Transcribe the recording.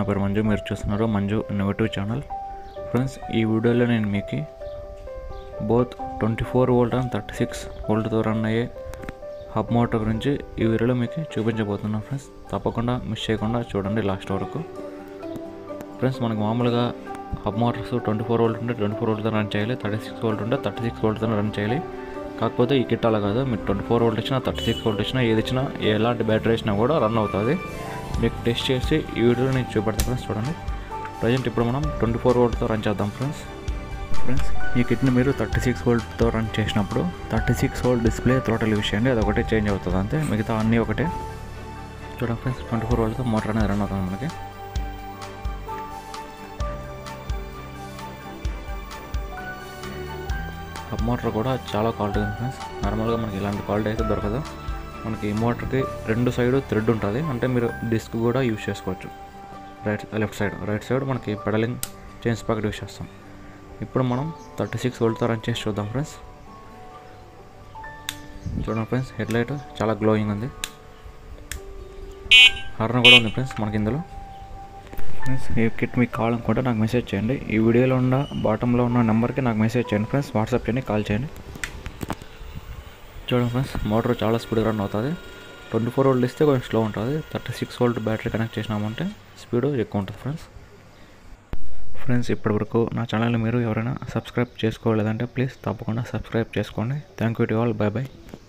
నా పేరు మంజు మీరు చూస్తున్నారు మంజు ఇన్నోవేటివ్ ఛానల్ ఫ్రెండ్స్ ఈ వీడియోలో నేను మీకు both twenty four volt and thirty six వోల్ట్తో రన్ అయ్యే హబ్ మోటార్ గురించి ఈ వీడియోలో మీకు చూపించబోతున్నాను ఫ్రెండ్స్ తప్పకుండా మిస్ చేయకుండా చూడండి లాస్ట్ వరకు ఫ్రెండ్స్ మనకు మామూలుగా hub motors twenty four volt ఉంటే ట్వంటీ ఫోర్ వోల్ట్తో రన్ చేయాలి థర్టీ సిక్స్ వోల్ట్ ఉంటే థర్టీ సిక్స్ వోల్ట్తో రన్ చేయాలి కాకపోతే ఈ కిట్ అలా కాదు మీరు ట్వంటీ ఫోర్ వోల్ట్ ఇచ్చినా థర్టీ సిక్స్ వోల్ట్ ఇచ్చినా ఏది ఇచ్చినా ఎలాంటి బ్యాటరీ ఇచ్చినా కూడా రన్ అవుతుంది మీకు టెస్ట్ చేసి ఈ వీడియోలో నేను చూపెడతాను ఫ్రెండ్స్ చూడండి ప్రజెంట్ ఇప్పుడు మనం ట్వంటీ ఫోర్ వోల్ట్తో రన్ చేద్దాం ఫ్రెండ్స్ ఫ్రెండ్స్ ఈ కిట్ని మీరు థర్టీ సిక్స్ వోల్ట్తో రన్ చేసినప్పుడు thirty six volt display total use చేయండి అది ఒకటే చేంజ్ అవుతుంది అంతే మిగతా అన్నీ ఒకటే చూడండి ఫ్రెండ్స్ ట్వంటీ ఫోర్ వోల్ట్తో మోటార్ అనేది రన్ అవుతుంది మనకి హబ్ మోటార్ కూడా చాలా క్వాలిటీ ఉంది ఫ్రెండ్స్ నార్మల్గా మనకి ఇలాంటి క్వాలిటీ అయితే దొరకదు మనకి ఈ మోటార్కి రెండు సైడ్ థ్రెడ్ ఉంటుంది అంటే మీరు డిస్క్ కూడా యూజ్ చేసుకోవచ్చు right left side right side మనకి పెడలింగ్ చైన్ స్పాకెట్ యూజ్ చేస్తాం ఇప్పుడు మనం థర్టీ సిక్స్ వోల్ట్తో రన్ చేసి చూద్దాం ఫ్రెండ్స్ చూడండి ఫ్రెండ్స్ హెడ్ లైట్ చాలా గ్లోయింగ్ ఉంది హార్న్ కూడా ఉంది ఫ్రెండ్స్ మనకి ఇందులో ఫ్రెండ్స్ ఈ కిట్ మీకు కావాలనుకుంటే నాకు మెసేజ్ చేయండి ఈ వీడియోలో ఉన్న బాటంలో ఉన్న నెంబర్కి నాకు మెసేజ్ చేయండి ఫ్రెండ్స్ వాట్సాప్ చేయండి కాల్ చేయండి చూడండి ఫ్రెండ్స్ మోటార్ చాలా స్పీడ్ రన్ అవుతుంది ట్వంటీ ఫోర్ వోల్ట్ ఇస్తే కొంచెం స్లో ఉంటుంది thirty six volt battery connect చేసినామంటే స్పీడ్ ఎక్కువ ఉంటుంది ఫ్రెండ్స్ ఫ్రెండ్స్ ఇప్పటివరకు నా ఛానల్ని మీరు ఎవరైనా సబ్స్క్రైబ్ చేసుకోలేదంటే ప్లీజ్ తప్పకుండా సబ్స్క్రైబ్ చేసుకోండి thank you to all bye by